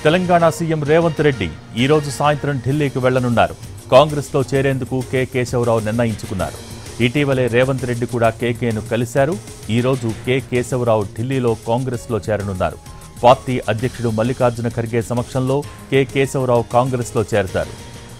Telangana CM Revanth Reddy ఈ రోజు సాయంత్రం ఢిల్లీకి వెళ్లనున్నారు కాంగ్రెస్లో చేరేందుకు కె కేశవరావు నిర్ణయించుకున్నారు ఇటీవలే రేవంత్ రెడ్డి కూడా కేకేను కలిశారు ఈ రోజు కె కేశవరావు ఢిల్లీలో కాంగ్రెస్లో చేరనున్నారు పార్టీ అధ్యక్షుడు మల్లికార్జున ఖర్గే సమక్షంలో కె కేశవరావు కాంగ్రెస్లో చేరతారు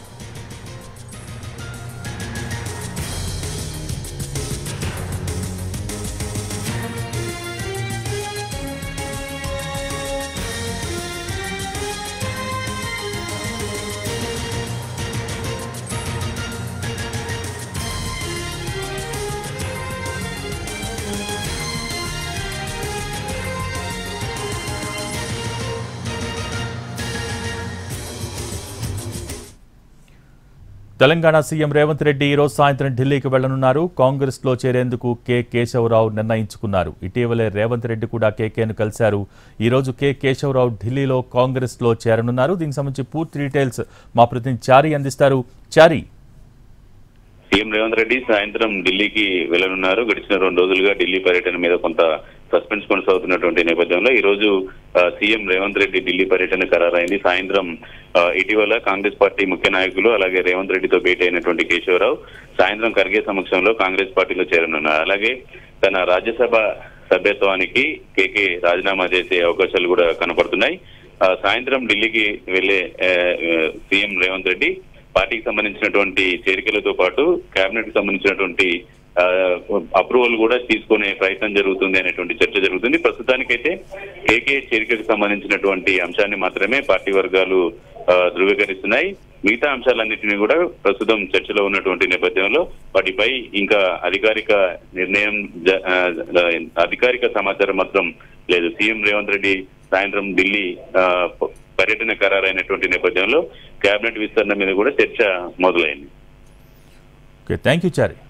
తెలంగాణ సీఎం రేవంత్ రెడ్డి ఈ రోజు సాయంత్రం ఢిల్లీకి వెళ్లనున్నారు కాంగ్రెస్లో చేరేందుకు కె కేశవరావు నిర్ణయించుకున్నారు ఇటీవలే రేవంత్ రెడ్డి కూడా కేకేను కలిశారు ఈ రోజు కె కేశవరావు ఢిల్లీలో కాంగ్రెస్లో చేరనున్నారు దీనికి సంబంధించి పూర్తి డీటెయిల్స్ మా ప్రతినిధి చారి అందిస్తారు చారి సీఎం రేవంత్ రెడ్డి సాయంత్రం ఢిల్లీకి వెళ్లనున్నారు గడిచిన రెండు రోజులుగా ఢిల్లీ పర్యటన మీద కొంత సస్పెన్స్ కొనసాగుతున్నటువంటి నేపథ్యంలో ఈ రోజు ఆ, సీఎం రేవంత్ రెడ్డి ఢిల్లీ పర్యటన ఖరారైంది సాయంత్రం ఆ, ఇటీవల కాంగ్రెస్ పార్టీ ముఖ్య నాయకులు అలాగే రేవంత్ రెడ్డితో భేటీ అయినటువంటి కేశవరావు సాయంత్రం ఖర్గే సమక్షంలో కాంగ్రెస్ పార్టీలో చేరనున్నారు అలాగే తన రాజ్యసభ సభ్యత్వానికి కేకే రాజీనామా చేసే అవకాశాలు కూడా కనపడుతున్నాయి ఆ, సాయంత్రం ఢిల్లీకి వెళ్లే ఆ, ఆ, సీఎం రేవంత్ రెడ్డి పార్టీకి సంబంధించినటువంటి చేరికలతో పాటు కేబినెట్ కి సంబంధించినటువంటి ఆ, అప్రూవల్ కూడా తీసుకునే ప్రయత్నం జరుగుతుంది అనేటువంటి చర్చ జరుగుతుంది ప్రస్తుతానికైతే కేకే చేరికకు సంబంధించినటువంటి అంశాన్ని మాత్రమే పార్టీ వర్గాలు ఆ, ధృవీకరిస్తున్నాయి మిగతా అంశాలన్నింటినీ కూడా ప్రస్తుతం చర్చలో ఉన్నటువంటి నేపథ్యంలో వాటిపై ఇంకా అధికారిక నిర్ణయం జ- ఆ, అధికారిక సమాచారం మాత్రం లేదు సీఎం రేవంత్ రెడ్డి సాయంత్రం ఢిల్లీ ఆ, ప- పర్యటన ఖరారైనటువంటి నేపథ్యంలో కేబినెట్ విస్తరణ మీద కూడా చర్చ మొదలైంది okay thank you Chari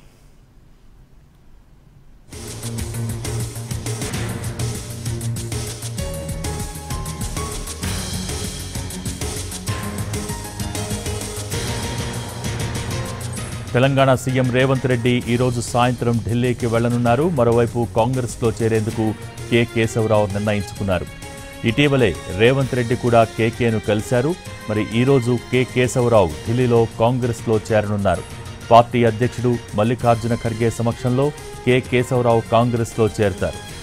Telangana CM Revanth Reddy ఈ రోజు సాయంత్రం ఢిల్లీకి వెళ్లనున్నారు మరోవైపు కాంగ్రెస్లో చేరేందుకు కె కేశవరావు నిర్ణయించుకున్నారు ఇటీవలే రేవంత్ రెడ్డి కూడా కేకేను కలిశారు మరి ఈ రోజు కె కేశవరావు ఢిల్లీలో కాంగ్రెస్లో చేరనున్నారు పార్టీ అధ్యక్షుడు మల్లికార్జున ఖర్గే సమక్షంలో కె కేశవరావు కాంగ్రెస్లో చేరతారు